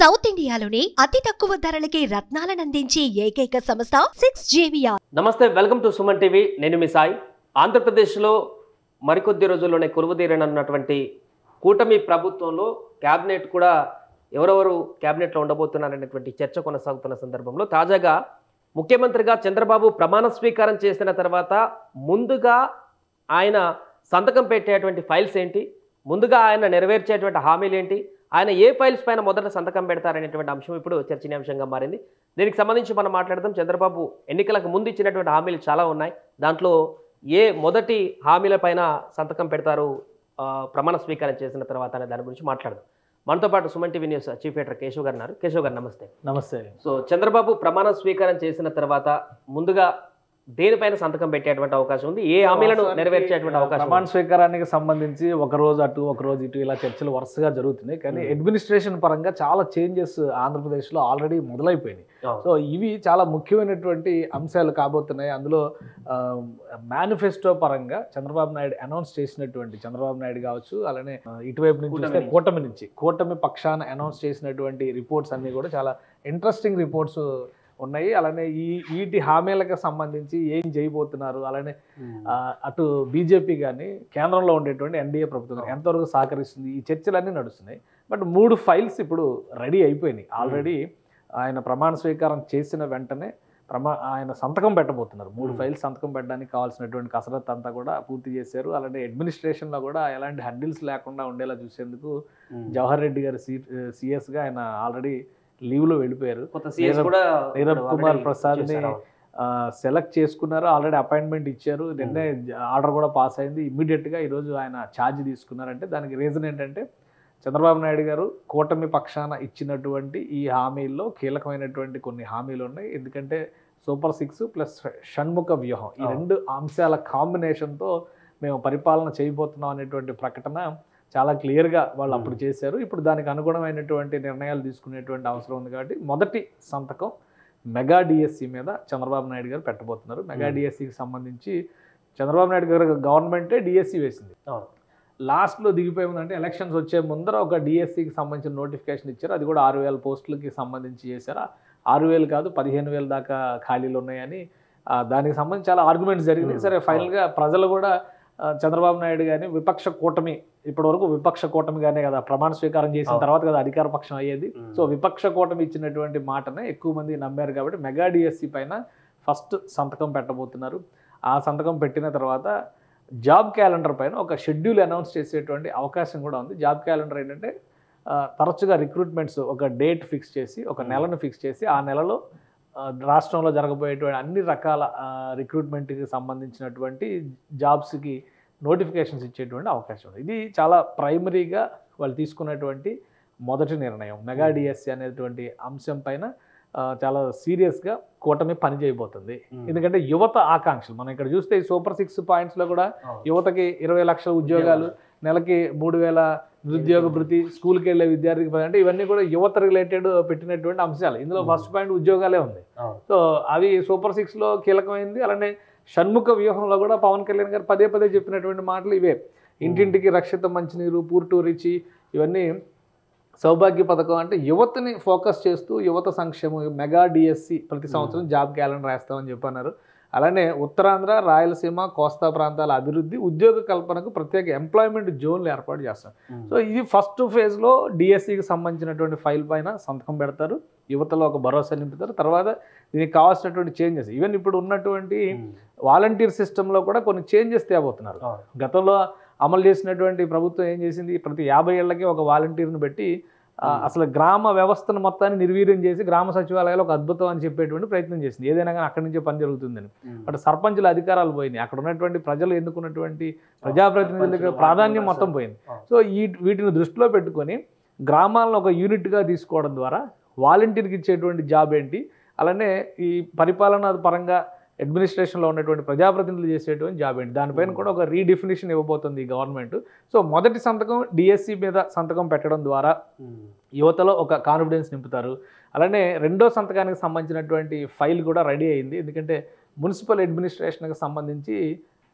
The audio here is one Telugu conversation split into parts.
సౌత్ ఇండియాలోనే అతి తక్కువ ధరలకి రత్నాలనందించే ఏకైక సంస్థ సిక్స్ జేవియా నమస్తే వెల్కమ్ టు సుమన్ టీవీ నేను మీ సాయి ఆంధ్రప్రదేశ్లో మరికొద్ది రోజుల్లోనే కొలువుదీరనున్నటువంటి కూటమి ప్రభుత్వంలో క్యాబినెట్ కూడా ఎవరెవరు క్యాబినెట్లో ఉండబోతున్నారనేటువంటి చర్చ కొనసాగుతున్న సందర్భంలో తాజాగా ముఖ్యమంత్రిగా చంద్రబాబు ప్రమాణ స్వీకారం చేసిన తర్వాత ముందుగా ఆయన సంతకం పెట్టేటువంటి ఫైల్స్ ఏంటి ముందుగా ఆయన నెరవేర్చేటువంటి హామీలు ఏంటి ఆయన ఏ ఫైల్స్ పైన మొదట సంతకం పెడతారనేటువంటి అంశం ఇప్పుడు చర్చనీయాంశంగా మారింది దీనికి సంబంధించి మనం మాట్లాడదాం చంద్రబాబు ఎన్నికలకు ముందు ఇచ్చినటువంటి హామీలు చాలా ఉన్నాయి దాంట్లో ఏ మొదటి హామీల పైన సంతకం పెడతారు ఆ, ప్రమాణ స్వీకారం చేసిన తర్వాత అనే దాని గురించి మాట్లాడదాం మనతో పాటు Suman TV news chief editor Keshav గారు ఉన్నారు కేశవ్ గారు నమస్తే నమస్తే సో చంద్రబాబు ప్రమాణ స్వీకారం చేసిన తర్వాత ముందుగా దేనిపైన సంతకం పెట్టేటువంటి అవకాశం ఉంది ఏ హామీలను వాస్తవానికి, నెరవేర్చేటువంటి అవకాశం ప్రమాణ ఉంది? స్వీకారానికి సంబంధించి ఒక రోజు అటు ఒక రోజు ఇటు ఇలా చర్చలు వరుసగా జరుగుతున్నాయి కానీ Hmm. అడ్మినిస్ట్రేషన్ పరంగా చాలా చేంజెస్ ఆంధ్రప్రదేశ్లో ఆల్రెడీ మొదలైపోయినాయి అవును. సో ఇవి చాలా ముఖ్యమైనటువంటి అంశాలు కాబోతున్నాయి అందులో మేనిఫెస్టో పరంగా చంద్రబాబు నాయుడు అనౌన్స్ చేసినటువంటి చంద్రబాబు నాయుడు కావచ్చు అలానే ఆ, ఇటువైపు నుంచి కూటమి చూస్తే నుంచి. కూటమి నుంచి కూటమి పక్షాన అనౌన్స్ చేసినటువంటి రిపోర్ట్స్ అన్ని కూడా చాలా ఇంట్రెస్టింగ్ రిపోర్ట్స్ ఉన్నాయి అలానే ఈ వీటి హామీలకు సంబంధించి ఏం చేయబోతున్నారు అలానే ఆ, అటు బీజేపీ కానీ కేంద్రంలో ఉండేటువంటి ఎన్డీఏ ప్రభుత్వం గానీ ఎంతవరకు సహకరిస్తుంది ఈ చర్చలన్నీ నడుస్తున్నాయి బట్ మూడు ఫైల్స్ ఇప్పుడు రెడీ అయిపోయినాయి ఆల్రెడీ ఆయన ప్రమాణ స్వీకారం చేసిన వెంటనే ప్రమా ఆయన సంతకం పెట్టబోతున్నారు మూడు Hmm. ఫైల్స్ సంతకం పెట్టడానికి కావాల్సినటువంటి కసరత్తు అంతా కూడా పూర్తి చేశారు అలానే అడ్మినిస్ట్రేషన్లో కూడా ఎలాంటి హండిల్స్ లేకుండా ఉండేలా చూసేందుకు ఉమ్. జవహర్ రెడ్డి గారు సి సిఎస్గా ఆయన ఆల్రెడీ లీవ్లో వెళ్ళిపోయారు కొత్త సీఎస్ నీరబ్- కూడా నీరబ్ ఇప్పుడు కుమార్ already ప్రసాద్ని చేశారు. అవును. సెలెక్ట్ చేసుకున్నారు ఆల్రెడీ అపాయింట్మెంట్ ఇచ్చారు నిన్నే ఆర్డర్ కూడా పాస్ అయింది ఇమ్మీడియట్గా ఈరోజు ఆయన ఛార్జ్ తీసుకున్నారంటే దానికి రీజన్ ఏంటంటే చంద్రబాబు నాయుడు గారు కూటమి పక్షాన ఇచ్చినటువంటి ఈ హామీల్లో కీలకమైనటువంటి కొన్ని హామీలు ఉన్నాయి ఎందుకంటే సూపర్ సిక్స్ ప్లస్ షణ్ముఖ వ్యూహం ఈ అవును. రెండు అంశాల కాంబినేషన్తో మేము పరిపాలన చేయబోతున్నాం అనేటువంటి ప్రకటన చాలా క్లియర్గా వాళ్ళు అప్పుడు చేశారు ఇప్పుడు దానికి అనుగుణమైనటువంటి నిర్ణయాలు తీసుకునేటువంటి అవసరం ఉంది కాబట్టి మొదటి సంతకం మెగా డిఎస్సి మీద చంద్రబాబు నాయుడు గారు పెట్టబోతున్నారు మెగా Hmm. డిఎస్సికి సంబంధించి చంద్రబాబు నాయుడు గారు గవర్నమెంటే డిఎస్సి వేసింది అవును. లాస్ట్లో దిగిపోయి ఉందంటే ఎలక్షన్స్ వచ్చే ముందర ఒక డిఎస్సికి సంబంధించిన నోటిఫికేషన్ ఇచ్చారు అది కూడా ఆరు వేల పోస్టులకి సంబంధించి చేశారు ఆరు వేలు కాదు పదిహేను వేల దాకా ఖాళీలు ఉన్నాయని ఆ, దానికి సంబంధించి చాలా ఆర్గ్యుమెంట్స్ జరిగినాయి Hmm. సరే ఫైనల్గా ప్రజలు కూడా ఆ, చంద్రబాబు నాయుడు కానీ విపక్ష కూటమి ఇప్పటివరకు విపక్ష కూటమిగానే కదా ప్రమాణ స్వీకారం చేసిన అవును. తర్వాత కదా అధికార పక్షం అయ్యేది ఉమ్. సో విపక్ష కూటమి ఇచ్చినటువంటి మాటనే ఎక్కువ మంది నమ్మారు కాబట్టి మెగా డిఎస్సి పైన ఫస్ట్ సంతకం పెట్టబోతున్నారు ఆ సంతకం పెట్టిన తర్వాత జాబ్ క్యాలెండర్ పైన ఒక షెడ్యూల్ అనౌన్స్ చేసేటువంటి అవకాశం కూడా ఉంది జాబ్ క్యాలెండర్ ఏంటంటే ఆ, తరచుగా రిక్రూట్మెంట్స్ ఒక డేట్ ఫిక్స్ చేసి ఒక Hmm. నెలను ఫిక్స్ చేసి ఆ నెలలో ఆ, రాష్ట్రంలో జరగబోయేటువంటి అన్ని రకాల రిక్రూట్మెంట్కి సంబంధించినటువంటి జాబ్స్కి నోటిఫికేషన్స్ ఇచ్చేటువంటి అవకాశం ఉంది ఇది చాలా ప్రైమరీగా వాళ్ళు తీసుకున్నటువంటి మొదటి నిర్ణయం మెగా Hmm. డిఎస్సి అనేటువంటి అంశం పైన ఆ, చాలా సీరియస్గా కూటమి పని చేయబోతుంది ఉమ్. ఎందుకంటే యువత ఆకాంక్షలు మనం ఇక్కడ చూస్తే ఈ సూపర్ సిక్స్ పాయింట్స్లో కూడా అవును. యువతకి ఇరవై లక్షల ఉద్యోగాలు నెలకి మూడు వేల నిరుద్యోగ భృతి స్కూల్కి వెళ్ళే విద్యార్థికి పది అంటే ఇవన్నీ కూడా యువత రిలేటెడ్ పెట్టినటువంటి అంశాలు ఇందులో Hmm. ఫస్ట్ పాయింట్ ఉద్యోగాలే ఉంది అవును. సో అవి సూపర్ సిక్స్లో కీలకమైంది అలానే షణ్ముఖ వ్యూహంలో కూడా పవన్ కళ్యాణ్ గారు పదే పదే చెప్పినటువంటి మాటలు ఇవే ఇంటింటికి రక్షిత మంచినీరు పూర్ టు రిచి ఇవన్నీ సౌభాగ్య పథకం అంటే యువతని ఫోకస్ చేస్తూ యువత సంక్షేమం మెగా డిఎస్సి ప్రతి సంవత్సరం జాబ్ క్యాలెండర్ వేస్తామని చెప్పన్నారు అలానే ఉత్తరాంధ్ర రాయలసీమ కోస్తా ప్రాంతాల అభివృద్ధి ఉద్యోగ కల్పనకు ప్రత్యేక ఎంప్లాయ్మెంట్ జోన్లు ఏర్పాటు చేస్తాం ఉమ్. సో ఇది ఫస్ట్ ఫేజ్లో డిఎస్సికి సంబంధించినటువంటి ఫైల్ పైన సంతకం పెడతారు యువతలో ఒక భరోసా నింపుతారు తర్వాత దీనికి కావాల్సినటువంటి చేంజెస్ ఈవెన్ ఇప్పుడు ఉన్నటువంటి ఉమ్. వాలంటీర్ సిస్టంలో కూడా కొన్ని చేంజెస్ తేబోతున్నారు అవును. గతంలో అమలు చేసినటువంటి ప్రభుత్వం ఏం చేసింది ప్రతి యాభై ఏళ్ళకి ఒక వాలంటీర్ని పెట్టి ఆ, Hmm. అసలు గ్రామ వ్యవస్థను మొత్తాన్ని నిర్వీర్యం చేసి గ్రామ సచివాలయాలు ఒక అద్భుతం అని చెప్పేటువంటి ప్రయత్నం చేసింది ఏదైనా కానీ అక్కడి నుంచే పని జరుగుతుందని ఉమ్. బట్ సర్పంచుల అధికారాలు పోయినాయి అక్కడ ఉన్నటువంటి ప్రజలు ఎన్నుకున్నటువంటి ప్రజాప్రతినిధులకు సర్పంచులు, ప్రాధాన్యం వార్డు మొత్తం మెంబర్స్. పోయింది అవును. సో ఈ వీటిని దృష్టిలో పెట్టుకొని గ్రామాలను ఒక యూనిట్గా తీసుకోవడం ద్వారా వాలంటీర్కి ఇచ్చేటువంటి జాబ్ ఏంటి అలానే ఈ పరిపాలన పరంగా అడ్మినిస్ట్రేషన్లో ఉన్నటువంటి ప్రజాప్రతినిధులు చేసేటువంటి జాబ్ ఏంటి దానిపైన Hmm. కూడా ఒక రీడెఫినేషన్ ఇవ్వబోతుంది ఈ గవర్నమెంట్ సో మొదటి సంతకం డిఎస్సి మీద సంతకం పెట్టడం ద్వారా ఉమ్. యువతలో ఒక కాన్ఫిడెన్స్ నింపుతారు అలానే రెండో సంతకానికి సంబంధించినటువంటి ఫైల్ కూడా రెడీ అయింది ఎందుకంటే మున్సిపల్ అడ్మినిస్ట్రేషన్కి సంబంధించి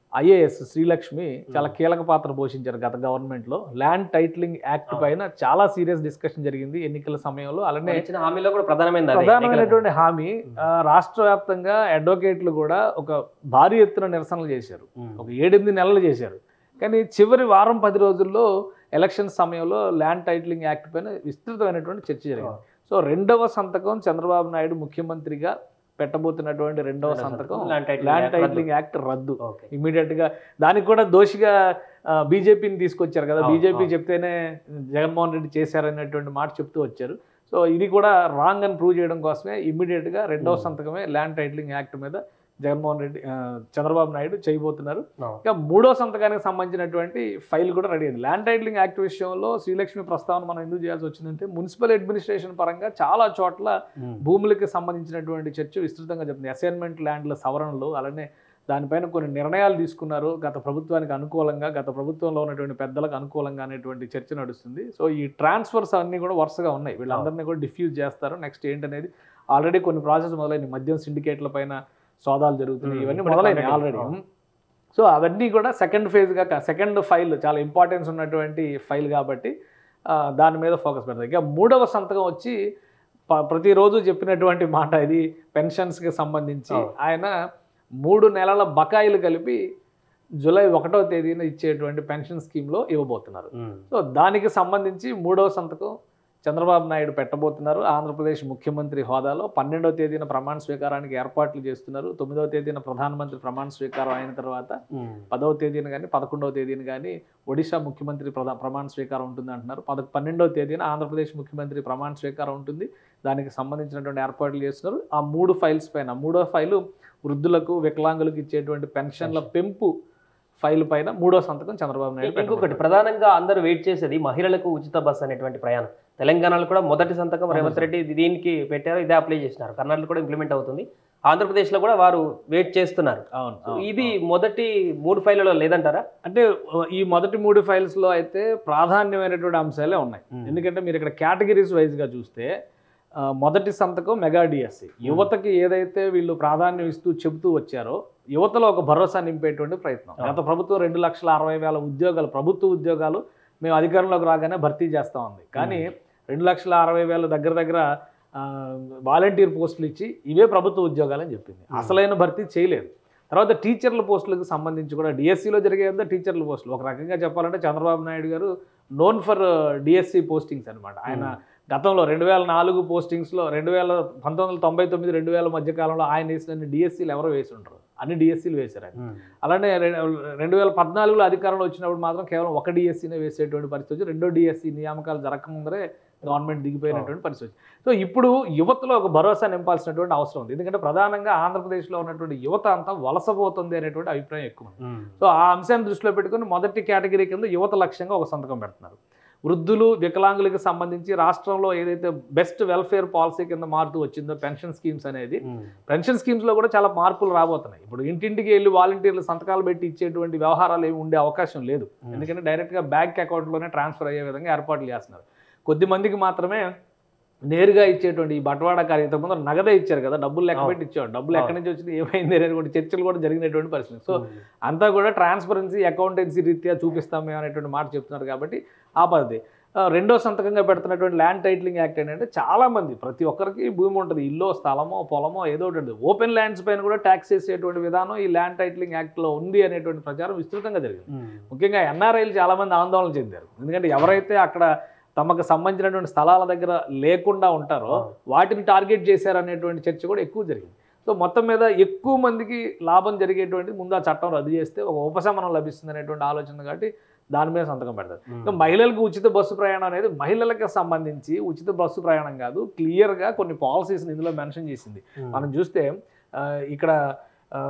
ఐఏఎస్ శ్రీలక్ష్మి చాలా కీలక పాత్ర పోషించారు గత గవర్నమెంట్ లో ల్యాండ్ టైటిలింగ్ యాక్ట్ అవును. పైన చాలా సీరియస్ డిస్కషన్ జరిగింది ఎన్నికల సమయంలో అలానే వాళ్ళు ఇచ్చిన హామీలో కూడా ప్రధానమైనది అదే. ప్రధానమైనటువంటి హామీ ఆ, రాష్ట్ర వ్యాప్తంగా అడ్వకేట్లు కూడా ఒక భారీ ఎత్తున నిరసనలు చేశారు ఉమ్. ఒక ఏడెనిమిది నెలలు చేశారు కానీ చివరి వారం పది రోజుల్లో ఎలక్షన్ సమయంలో ల్యాండ్ టైటిలింగ్ యాక్ట్ పైన విస్తృతమైనటువంటి చర్చ జరిగింది సో రెండవ సంతకం చంద్రబాబు నాయుడు ముఖ్యమంత్రిగా పెట్టబోతున్నటువంటి రెండవ రెండవ సంతకం సంతకం land titling land act titling act రద్దు ఓకే. ఇమీడియట్ గా దానికి కూడా దోషిగా బీజేపీని తీసుకొచ్చారు కదా అవును, బీజేపీ అవును. చెప్తేనే జగన్మోహన్ రెడ్డి చేశారనేటువంటి మాట చెప్తూ వచ్చారు సో ఇది కూడా రాంగ్ అని ప్రూవ్ చేయడం కోసమే ఇమీడియట్ గా రెండవ Hmm. సంతకమే ల్యాండ్ టైటిలింగ్ యాక్ట్ మీద జగన్మోహన్ రెడ్డి ఆ, చంద్రబాబు నాయుడు చేయబోతున్నారు అవును. ఇక మూడో సంతకానికి సంబంధించినటువంటి ఫైల్ కూడా రెడీ అయింది ల్యాండ్ టైటిలింగ్ యాక్ట్ విషయంలో శ్రీలక్ష్మి ప్రస్తావన మనం ఎందుకు చేయాల్సి వచ్చిందంటే మున్సిపల్ అడ్మినిస్ట్రేషన్ పరంగా చాలా చోట్ల ఉమ్. భూములకి సంబంధించినటువంటి చర్చ విస్తృతంగా చెప్తుంది అసైన్మెంట్ ల్యాండ్ల సవరణలు అలానే దానిపైన కొన్ని నిర్ణయాలు తీసుకున్నారు గత ప్రభుత్వానికి అనుకూలంగా గత ప్రభుత్వంలో ఉన్నటువంటి పెద్దలకు అనుకూలంగా అనేటువంటి చర్చ నడుస్తుంది సో ఈ ట్రాన్స్ఫర్స్ అన్నీ కూడా వరుసగా ఉన్నాయి వీళ్ళందరినీ కూడా డిఫ్యూజ్ చేస్తారు నెక్స్ట్ ఏంటనేది ఆల్రెడీ కొన్ని ప్రాసెస్ మొదలైనవి మద్యం సిండికేట్ల పైన సోదాలు జరుగుతున్నాయి Hmm. ఇవన్నీ ఇప్పటికే మొదలైనవి already. ఆల్రెడీ సో అవన్నీ కూడా సెకండ్ ఫేజ్గా సెకండ్ ఫైల్ చాలా ఇంపార్టెన్స్ ఉన్నటువంటి ఫైల్ కాబట్టి ఆ, దాని మీద ఫోకస్ పెడతారు ఇక మూడవ సంతకం వచ్చి ప- ప్రతిరోజు చెప్పినటువంటి మాట ఇది పెన్షన్స్కి సంబంధించి అవును. ఆయన మూడు నెలల బకాయిలు కలిపి జూలై ఒకటో తేదీన ఇచ్చేటువంటి పెన్షన్ స్కీమ్లో ఇవ్వబోతున్నారు ఉమ్. సో దానికి సంబంధించి మూడవ సంతకం చంద్రబాబు నాయుడు పెట్టబోతున్నారు ఆంధ్రప్రదేశ్ ముఖ్యమంత్రి హోదాలో పన్నెండవ తేదీన ప్రమాణ స్వీకారానికి ఏర్పాట్లు చేస్తున్నారు తొమ్మిదవ తేదీన ప్రధానమంత్రి ప్రమాణ స్వీకారం అయిన తర్వాత ఉమ్. పదవ తేదీన కానీ పదకొండవ తేదీన కానీ ఒడిశా ముఖ్యమంత్రి ప్రధా ప్రమాణ స్వీకారం ఉంటుంది అంటున్నారు పద పన్నెండవ తేదీన ఆంధ్రప్రదేశ్ ముఖ్యమంత్రి ప్రమాణ స్వీకారం ఉంటుంది దానికి సంబంధించినటువంటి ఏర్పాట్లు చేస్తున్నారు ఆ మూడు ఫైల్స్ పైన మూడో ఫైలు వృద్ధులకు వికలాంగులకు ఇచ్చేటువంటి పెన్షన్ల పెంపు ఫైల్ పైన మూడో సంతకం చంద్రబాబు నాయుడు ఇంకొకటి పెట్టబోతున్నారు. ప్రధానంగా అందరూ వెయిట్ చేసేది మహిళలకు ఉచిత బస్ అనేటువంటి ప్రయాణం తెలంగాణలో కూడా మొదటి సంతకం రేవంత్ రెడ్డి ఇది దీనికి పెట్టారు ఇదే అప్లై చేసినారు కర్ణాటకలో కూడా ఇంప్లిమెంట్ అవుతుంది ఆంధ్రప్రదేశ్లో కూడా వారు వెయిట్ చేస్తున్నారు అవును సో అవును, ఇది అవును. మొదటి మూడు ఫైళ్ళలో లేదంటారా అంటే ఈ మొదటి మూడు ఫైల్స్ లో అయితే ప్రాధాన్యమైనటువంటి అంశాలే ఉన్నాయి ఎందుకంటే మీరు ఇక్కడ కేటగిరీస్ వైజ్గా చూస్తే ఆ, మొదటి సంతకం మెగా డిఎస్సి యువతకి ఏదైతే వీళ్ళు ప్రాధాన్యం ఇస్తూ చెబుతూ వచ్చారో యువతలో ఒక భరోసా నింపేటువంటి ప్రయత్నం ఆ. గత ప్రభుత్వం రెండు లక్షల అరవై వేల ఉద్యోగాలు ప్రభుత్వ ఉద్యోగాలు మేము అధికారంలోకి రాగానే భర్తీ చేస్తా ఉంది కానీ రెండు లక్షల అరవై వేల దగ్గర దగ్గర ఆ, వాలంటీర్ పోస్టులు ఇచ్చి ఇవే ప్రభుత్వ ఉద్యోగాలు అని చెప్పింది Hmm. అసలైన భర్తీ చేయలేదు తర్వాత టీచర్ల పోస్టులకు సంబంధించి కూడా డిఎస్సిలో జరిగేంత టీచర్ల పోస్టులు ఒక రకంగా చెప్పాలంటే చంద్రబాబు నాయుడు గారు నోన్ ఫర్ డిఎస్సి పోస్టింగ్స్ అనమాట ఆయన గతంలో రెండు వేల నాలుగు పోస్టింగ్స్లో రెండు వేల పంతొమ్మిది వందల తొంభై తొమ్మిది రెండు వేల మధ్య కాలంలో ఆయన వేసిన డిఎస్సీలు ఎవరో వేసి ఉంటారు అన్ని డిఎస్సీలు వేశారు ఆయన అలానే రె- రెండు వేల పద్నాలుగులో అధికారంలో వచ్చినప్పుడు మాత్రం కేవలం ఒక డిఎస్సీనే వేసేటువంటి పరిస్థితి వచ్చి రెండో డిఎస్సీ నియామకాలు జరగకముందరే గవర్నమెంట్ దిగిపోయినటువంటి పరిస్థితి వచ్చింది సో ఇప్పుడు యువతలో ఒక భరోసా నింపాల్సినటువంటి అవసరం ఉంది ఎందుకంటే ప్రధానంగా ఆంధ్రప్రదేశ్లో ఉన్నటువంటి యువత అంతా వలసపోతుంది అనేటువంటి అభిప్రాయం ఎక్కువ ఉంది సో ఆ అంశాన్ని దృష్టిలో పెట్టుకుని మొదటి కేటగిరీ కింద యువత లక్ష్యంగా ఒక సంతకం పెడుతున్నారు వృద్ధులు వికలాంగులకు సంబంధించి రాష్ట్రంలో ఏదైతే బెస్ట్ వెల్ఫేర్ పాలసీ కింద మారుతూ వచ్చిందో పెన్షన్ స్కీమ్స్ అనేది పెన్షన్ స్కీమ్స్లో కూడా చాలా మార్పులు రాబోతున్నాయి ఇప్పుడు ఇంటింటికి వెళ్ళి వాలంటీర్లు సంతకాలు పెట్టి ఇచ్చేటువంటి వ్యవహారాలు ఏమి ఉండే అవకాశం లేదు ఎందుకంటే డైరెక్ట్గా బ్యాంక్ అకౌంట్లోనే ట్రాన్స్ఫర్ అయ్యే విధంగా ఏర్పాట్లు చేస్తున్నారు కొద్ది మందికి మాత్రమే నేరుగా ఇచ్చేటువంటి ఈ బట్వాడా కార్యం ఇంతకుముందు నగదే ఇచ్చారు కదా డబ్బులు లెక్క పెట్టి ఇచ్చారు డబ్బులు ఎక్కడి నుంచి వచ్చింది ఏమైంది అనేటువంటి చర్చలు కూడా జరిగినటువంటి పరిస్థితి సో అంతా కూడా ట్రాన్స్పరెన్సీ అకౌంటెన్సీ రీత్యా చూపిస్తాం మేము అనేటువంటి మాట చెప్తున్నారు కాబట్టి ఆ పద్ధతి ఆ, రెండో సంతకంగా పెడుతున్నటువంటి ల్యాండ్ టైటిలింగ్ యాక్ట్ ఏంటంటే చాలా మంది ప్రతి ఒక్కరికి భూమి ఉంటుంది ఇల్లు స్థలమో పొలమో ఏదో ఒకటి ఉంటుంది ఓపెన్ ల్యాండ్స్ పైన కూడా ట్యాక్స్ వేసేటువంటి విధానం ఈ ల్యాండ్ టైటిలింగ్ యాక్ట్లో ఉంది అనేటువంటి ప్రచారం విస్తృతంగా జరిగింది ముఖ్యంగా ఎన్ఆర్ఐలు చాలామంది ఆందోళన చెందారు ఎందుకంటే ఎవరైతే అక్కడ తమకు సంబంధించినటువంటి స్థలాల దగ్గర లేకుండా ఉంటారో వాటిని టార్గెట్ చేశారు అనేటువంటి చర్చ కూడా ఎక్కువ జరిగింది సో మొత్తం మీద ఎక్కువ మందికి లాభం జరిగేటువంటి ముందు ఆ చట్టం రద్దు చేస్తే ఒక ఉపశమనం లభిస్తుంది అనేటువంటి ఆలోచన కాబట్టి దాని మీద సంతకం పెడతారు ఇంకా మహిళలకు ఉచిత బస్సు ప్రయాణం అనేది మహిళలకు సంబంధించి ఉచిత బస్సు ప్రయాణం కాదు క్లియర్గా కొన్ని పాలసీస్ని ఇందులో మెన్షన్ చేసింది మనం చూస్తే ఆ, ఇక్కడ ఆ,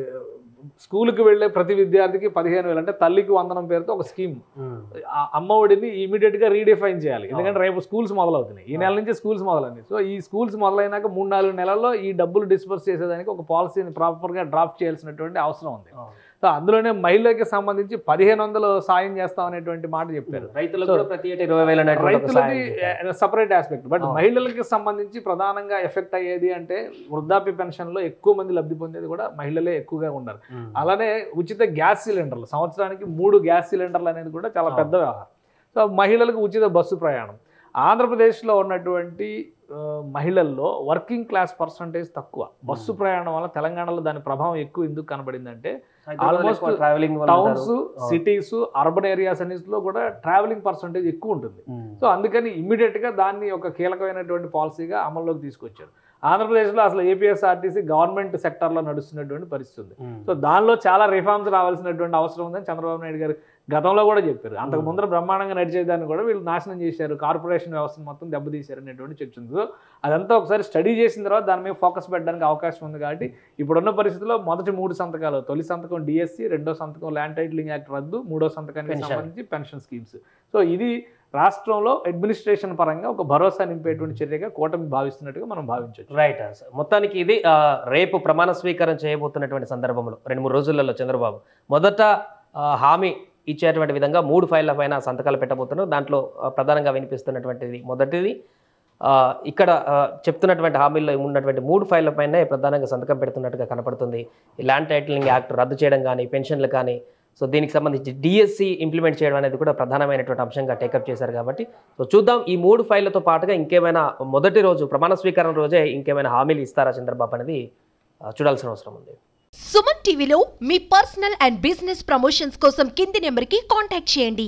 స్కూల్కి వెళ్ళే ప్రతి విద్యార్థికి పదిహేను వేలు అంటే తల్లికి వందనం పేరుతో ఒక స్కీమ్ ఆ అమ్మ ఒడిని ఇమీడియట్గా రీడిఫైన్ చేయాలి ఎందుకంటే రేపు స్కూల్స్ మొదలవుతున్నాయి ఈ నెల నుంచి స్కూల్స్ మొదలైనాయి సో ఈ స్కూల్స్ మొదలైనాక మూడు నాలుగు నెలల్లో ఈ డబ్బులు డిస్పర్స్ చేసేదానికి ఒక పాలసీని ప్రాపర్గా డ్రాఫ్ట్ చేయాల్సినటువంటి అవసరం ఉంది సో అందులోనే మహిళలకి సంబంధించి పదిహేను వందలు సాయం చేస్తాం అనేటువంటి మాట చెప్పారు రైతులకు కూడా ప్రతి ఏటా ఇరవై వేలు అనేటువంటి ఒక రైతులది సాయం చేశారు. సపరేట్ ఆస్పెక్ట్ బట్ అవును. మహిళలకి సంబంధించి ప్రధానంగా ఎఫెక్ట్ అయ్యేది అంటే వృద్ధాప్య పెన్షన్లో ఎక్కువ మంది లబ్ధి పొందేది కూడా మహిళలే ఎక్కువగా ఉన్నారు ఉమ్. అలానే ఉచిత గ్యాస్ సిలిండర్లు సంవత్సరానికి మూడు గ్యాస్ సిలిండర్లు అనేది కూడా చాలా అవును. పెద్ద వ్యవహారం సో మహిళలకు ఉచిత బస్సు ప్రయాణం ఆంధ్రప్రదేశ్లో ఉన్నటువంటి ఆ, మహిళల్లో వర్కింగ్ క్లాస్ పర్సంటేజ్ తక్కువ బస్సు ప్రయాణం వల్ల తెలంగాణలో దాని ప్రభావం ఎక్కువ ఎందుకు కనబడిందంటే హైదరాబాద్లో almost ఎక్కువ ట్రావెలింగ్ వల్ల టౌన్స్ ఉంటారు. సిటీస్ అర్బన్ ఏరియాస్ అన్నిటిలో కూడా ట్రావెలింగ్ పర్సంటేజ్ ఎక్కువ ఉంటుంది ఉమ్. సో అందుకని ఇమ్మీడియట్గా దాన్ని ఒక కీలకమైనటువంటి పాలసీగా అమల్లోకి తీసుకొచ్చారు ఆంధ్రప్రదేశ్లో అసలు ఏపీఎస్ఆర్టీసీ గవర్నమెంట్ సెక్టార్లో నడుస్తున్నటువంటి పరిస్థితి ఉంది ఉమ్. సో దానిలో చాలా రిఫార్మ్స్ రావాల్సినటువంటి అవసరం ఉందని చంద్రబాబు నాయుడు గారు గతంలో కూడా చెప్పారు అంతకు ముందర బ్రహ్మాండంగా నడిచేదాన్ని కూడా వీళ్ళు నాశనం చేశారు కార్పొరేషన్ వ్యవస్థను మొత్తం దెబ్బతీశారు అనేటువంటి చర్చ ఉంది సో అదంతా ఒకసారి స్టడీ చేసిన తర్వాత దాని మీద ఫోకస్ పెట్టడానికి అవకాశం ఉంది కాబట్టి ఇప్పుడున్న పరిస్థితిలో మొదటి మూడు సంతకాలు తొలి సంతకం డిఎస్సి రెండో సంతకం ల్యాండ్ టైటిలింగ్ యాక్ట్ రద్దు మూడో సంతకానికి Pension. సంబంధించి పెన్షన్ స్కీమ్స్ సో ఇది రాష్ట్రంలో అడ్మినిస్ట్రేషన్ పరంగా ఒక భరోసా నింపేటువంటి చర్యగా కూటమి భావిస్తున్నట్టుగా మనం భావించవచ్చు రైట్ మొత్తానికి ఇది ఆ, రేపు ప్రమాణ స్వీకారం చేయబోతున్నటువంటి సందర్భంలో రెండు మూడు రోజులలో చంద్రబాబు మొదట ఆ, హామీ ఇచ్చేటువంటి విధంగా మూడు ఫైళ్ళ పైన సంతకాలు పెట్టబోతున్నారు దాంట్లో ఆ, ప్రధానంగా వినిపిస్తున్నటువంటిది మొదటిది ఆ, ఇక్కడ ఆ, చెప్తున్నటువంటి హామీల్లో ఉన్నటువంటి మూడు ఫైళ్ళ పైనే ప్రధానంగా సంతకం పెడుతున్నట్టుగా కనపడుతుంది ఈ ల్యాండ్ టైటిలింగ్ యాక్ట్ రద్దు చేయడం కానీ పెన్షన్లు కానీ సో దీనికి సంబంధించి డిఎస్సి ఇంప్లిమెంట్ చేయడం అనేది కూడా ప్రధానమైనటువంటి అంశంగా టేకప్ చేశారు కాబట్టి సో చూద్దాం ఈ మూడు ఫైళ్ళతో పాటుగా ఇంకేమైనా మొదటి రోజు ప్రమాణ స్వీకారం రోజే ఇంకేమైనా హామీలు ఇస్తారా చంద్రబాబు అనేది ఆ, చూడాల్సిన అవసరం ఉంది సుమన్ టీవీలో మీ పర్సనల్ అండ్ బిజినెస్ ప్రమోషన్స్ కోసం కింది నెంబర్కి కాంటాక్ట్ చేయండి